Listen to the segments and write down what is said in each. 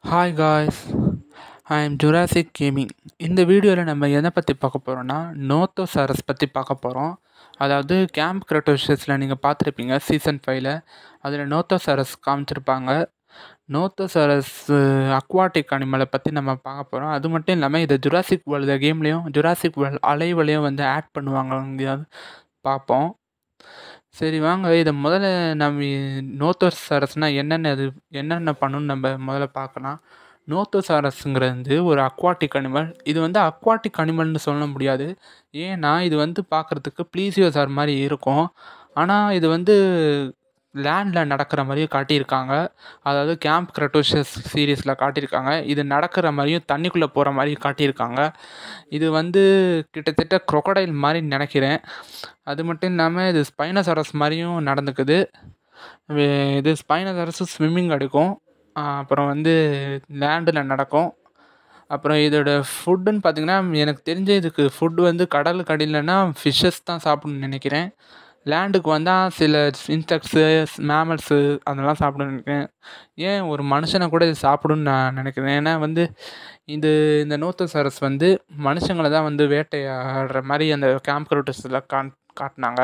hi guys I am Jurassic gaming இந்த வீடியோவில் நம்ம எதை பற்றி பார்க்க போகிறோன்னா நோத்தோசாரஸ் பற்றி பார்க்க போகிறோம் அதாவது கேம்ப் கிரட்டோஷியஸில் நீங்கள் பார்த்துருப்பீங்க சீசன் ஃபைவ்ல அதில் நோத்தோசாரஸ் காமிச்சிருப்பாங்க நோத்தோசாரஸ் அக்வாட்டிக் அனிமலை பற்றி நம்ம பார்க்க போகிறோம் அது மட்டும் இல்லாமல் இதை ஜுராசிக் வேர்ல்டு கேம்லேயும் ஜுராசிக் வேர்ல்டு அலைவலையும் வந்து ஆட் பண்ணுவாங்க பார்ப்போம் சரி வாங்க இதை முதல்ல நம்ம நோத்தோசாரஸ்னால் என்னென்ன இது என்னென்ன பண்ணுன்னு நம்ம முதல்ல பார்க்கலாம் நோத்தோசாரஸுங்கிறது வந்து ஒரு அக்வாட்டிக் அனிமல் இது வந்து அக்வாட்டிக் அனிமல்னு சொல்ல முடியாது ஏன்னா இது வந்து பார்க்குறதுக்கு ப்ளீசியோசார் மாதிரி இருக்கும் ஆனால் இது வந்து லேண்டில் நடக்கிற மாதிரியும் காட்டியிருக்காங்க அதாவது கேம்ப் கிரட்டோஷியஸ் சீரீஸில் காட்டியிருக்காங்க இது நடக்கிற மாதிரியும் தண்ணிக்குள்ளே போகிற மாதிரியும் காட்டியிருக்காங்க இது வந்து கிட்டத்தட்ட க்ரொக்கடைல் மாதிரி நினைக்கிறேன் அது மட்டும் இல்லாமல் இது ஸ்பைனசாரஸ் மாதிரியும் நடந்துக்குது இது ஸ்பைனசாரஸும் ஸ்விம்மிங் அடிக்கும் அப்புறம் வந்து லேண்டில் நடக்கும் அப்புறம் இதோட ஃபுட்டுன்னு பார்த்திங்கன்னா எனக்கு தெரிஞ்ச இதுக்கு ஃபுட் வந்து கடலுக்கு அடியிலனா ஃபிஷ்ஷஸ் தான் சாப்பிடணும்னு நினைக்கிறேன் லேண்டுக்கு வந்தால் சில இன்செக்ட்ஸு மேமல்ஸு அதெல்லாம் சாப்பிடுன்னு நினைக்கிறேன் ஏன் ஒரு மனுஷனை கூட இது சாப்பிடுன்னு நான் நினைக்கிறேன் ஏன்னா வந்து இது இந்த நோத்தோசாரஸ் வந்து மனுஷங்களை தான் வந்து வேட்டையாடுற மாதிரி அந்த கேம்ப் க்ரூட்டஸில் கான் காட்டினாங்க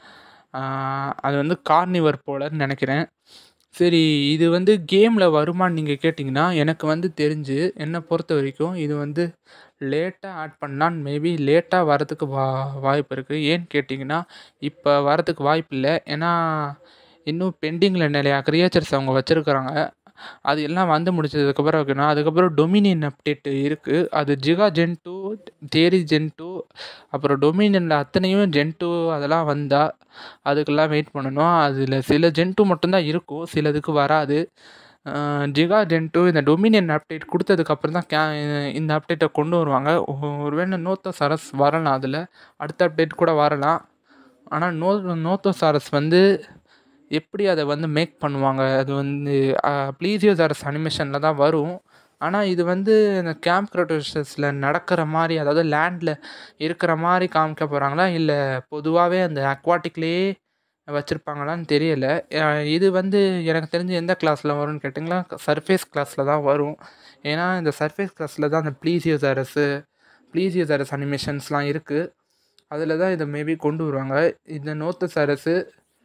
அது வந்து கார்னிவர் போலன்னு நினைக்கிறேன் சரி இது வந்து கேமில் வருமானு நீங்கள் கேட்டிங்கன்னா எனக்கு வந்து தெரிஞ்சு என்னை பொறுத்த வரைக்கும் இது வந்து லேட்டாக ஆட் பண்ணால் மேபி லேட்டாக வரதுக்கு வா வாய்ப்பு இருக்குது ஏன்னு கேட்டிங்கன்னா இப்போ வரதுக்கு வாய்ப்பு இல்லை ஏன்னா இன்னும் பெண்டிங்கில் நிறையா க்ரியேச்சர்ஸ் அவங்க வச்சுருக்குறாங்க அது எல்லாம் வந்து முடிச்சதுக்கப்புறம் வைக்கணும் அதுக்கப்புறம் டொமினியன் அப்டேட் இருக்குது அது ஜிகா ஜென் டூ தேரி ஜென் டூ அப்புறம் டொமினியனில் அத்தனையும் ஜென் டூ அதெல்லாம் வந்தால் அதுக்கெல்லாம் வெயிட் பண்ணணும் அதில் சில ஜென் டூ மட்டும்தான் இருக்கும் சிலதுக்கு வராது ஜிகா ஜென் டூ இந்த டொமினியன் அப்டேட் கொடுத்ததுக்கப்புறம் தான் கே இந்த அப்டேட்டை கொண்டு வருவாங்க ஒருவேளை நோத்தோசாரஸ் வரலாம் அதில் அடுத்த அப்டேட் கூட வரலாம் ஆனால் நோ நோத்தோசாரஸ் வந்து எப்படி அதை வந்து மேக் பண்ணுவாங்க அது வந்து ப்ளீசியோசாரஸ் அனிமேஷனில் தான் வரும் ஆனால் இது வந்து இந்த கேம்ப் க்ரட்டோஷஸில் நடக்கிற மாதிரி அதாவது லேண்டில் இருக்கிற மாதிரி காமிக்க போகிறாங்களா இல்லை பொதுவாகவே அந்த அக்வாட்டிக்லேயே வச்சுருப்பாங்களான்னு தெரியலை இது வந்து எனக்கு தெரிஞ்சு எந்த கிளாஸில் வரும்னு கேட்டிங்களா சர்ஃபேஸ் கிளாஸில் தான் வரும் ஏன்னா இந்த சர்ஃபேஸ் கிளாஸில் தான் அந்த ப்ளீசியோசாரஸு ப்ளீசியோசாரஸ் அனிமேஷன்ஸ்லாம் இருக்குது அதில் தான் இதை மேபி கொண்டு வருவாங்க இந்த நோத்தோசாரஸு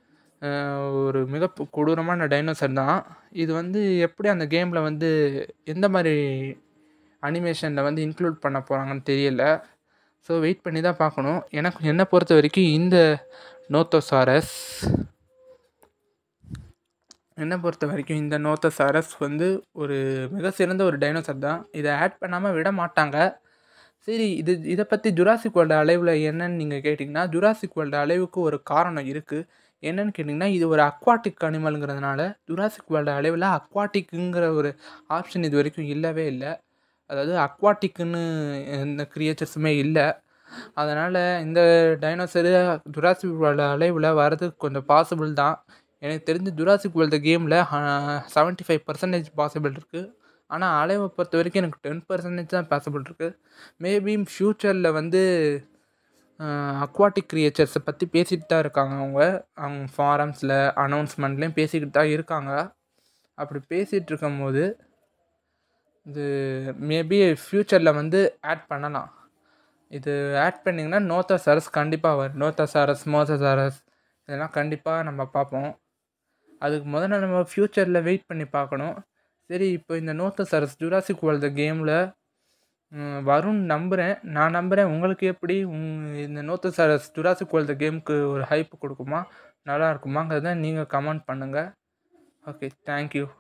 ஒரு மிக கொடூரமான டைனோசர் தான் இது வந்து எப்படி அந்த கேமில் வந்து எந்த மாதிரி அனிமேஷனில் வந்து இன்க்ளூட் பண்ண போகிறாங்கன்னு தெரியல ஸோ வெயிட் பண்ணி தான் பார்க்கணும் எனக்கு என்னை பொறுத்த வரைக்கும் இந்த நோத்தோசாரஸ் என்னை பொறுத்த வரைக்கும் இந்த நோத்தோசாரஸ் வந்து ஒரு மிக சிறந்த ஒரு டைனோசர் தான் இதை ஆட் பண்ணாமல் விட மாட்டாங்க சரி இது இதை பற்றி ஜுராசிக் வேர்ல்டு அலைவில் என்னன்னு நீங்கள் கேட்டிங்கன்னா ஜுராசிக் வேர்ல்டு அலைவுக்கு ஒரு காரணம் இருக்குது என்னன்னு கேட்டிங்கன்னா இது ஒரு அக்வாட்டிக் அனிமலுங்கிறதுனால ஜுராசிக் வேர்ல்டு அளவில் அக்வாட்டிக்குங்கிற ஒரு ஆப்ஷன் இது வரைக்கும் இல்லவே இல்லை அதாவது அக்வாட்டிக்குன்னு எந்த க்ரியேச்சர்ஸுமே இல்லை அதனால் இந்த டைனோசரு ஜுராசிக் வேர்ல்டு அளவில் வர்றதுக்கு கொஞ்சம் பாசிபிள் தான் எனக்கு தெரிஞ்சு ஜுராசிக் வேர்ல்டு கேமில் செவன்ட்டி ஃபைவ் பர்சன்டேஜ் பாசிபிள் இருக்குது ஆனால் அலைவை பொறுத்த வரைக்கும் எனக்கு டென் பர்சன்டேஜ் தான் பாசிபிள் இருக்குது மேபி ஃப்யூச்சரில் வந்து அக்வாட்டிக் க்ரியேச்சர்ஸை பற்றி பேசிகிட்டு தான் இருக்காங்க அவங்க அவங்க ஃபாரம்ஸில் அனௌன்ஸ்மெண்ட்லேயும் பேசிக்கிட்டு தான் இருக்காங்க அப்படி பேசிகிட்டு இருக்கும்போது இது மேபி ஃப்யூச்சரில் வந்து ஆட் பண்ணலாம் இது ஆட் பண்ணிங்கன்னா நோத்தோசாரஸ் கண்டிப்பாக வரும் நோத்தோசாரஸ் மோசசாரஸ் இதெல்லாம் கண்டிப்பாக நம்ம பார்ப்போம் அதுக்கு முதல்ல நம்ம ஃப்யூச்சரில் வெயிட் பண்ணி பார்க்கணும் சரி இப்போ இந்த நோத்தோசாரஸ் ஜுராசிக் வேர்ல்டு கேமில் வரும்னு நம்புகிறேன் நான் நம்புகிறேன் உங்களுக்கு எப்படி இந்த நோத்தோசாரஸ் ஜுராசிக் வேர்ல்டு கேமுக்கு ஒரு ஹைப் கொடுக்குமா நல்லா இருக்குமாங்கிறத நீங்கள் கமெண்ட் பண்ணுங்கள் ஓகே தேங்க்யூ